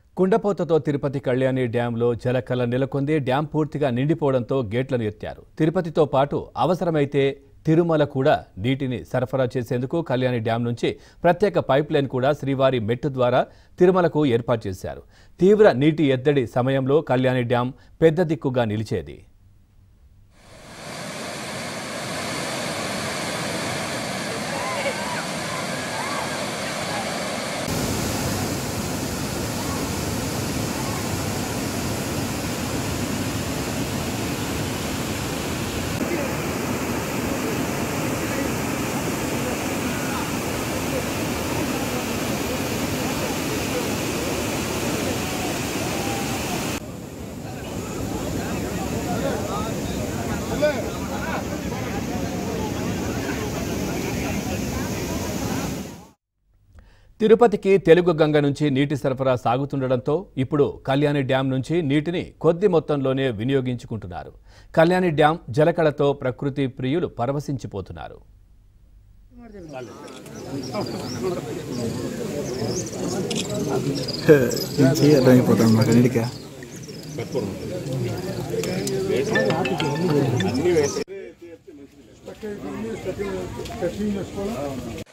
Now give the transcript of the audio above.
కుండపోతతో తిరుపతి కళ్యాణి డ్యాంలో జలకళ నెలకొంది డ్యాం పూర్తిగా నిండిపోవడంతో గేట్లను ఎత్తారు తిరుపతితో పాటు అవసరమైతే తిరుమల కూడా నీటిని సరఫరా చేసేందుకు కళ్యాణి డ్యాం నుంచి ప్రత్యేక పైప్ లైన్ కూడా శ్రీవారి మెట్టు ద్వారా తిరుమలకు ఏర్పాటు చేశారు తీవ్ర నీటి ఎద్దడి సమయంలో కళ్యాణి డ్యాం పెద్ద దిక్కుగా నిలిచేది తిరుపతికి తెలుగు గంగ నుంచి నీటి సరఫరా సాగుతుండటంతో ఇప్పుడు కళ్యాణి డ్యాం నుంచి నీటిని కొద్ది మొత్తంలోనే వినియోగించుకుంటున్నారు కళ్యాణి డ్యాం జలకళతో ప్రకృతి ప్రియులు పరవశించిపోతున్నారు నుంచి అర్థమైపోతాం అన్నమాట నీటిగా Perché non riesco a che- che fine scuola?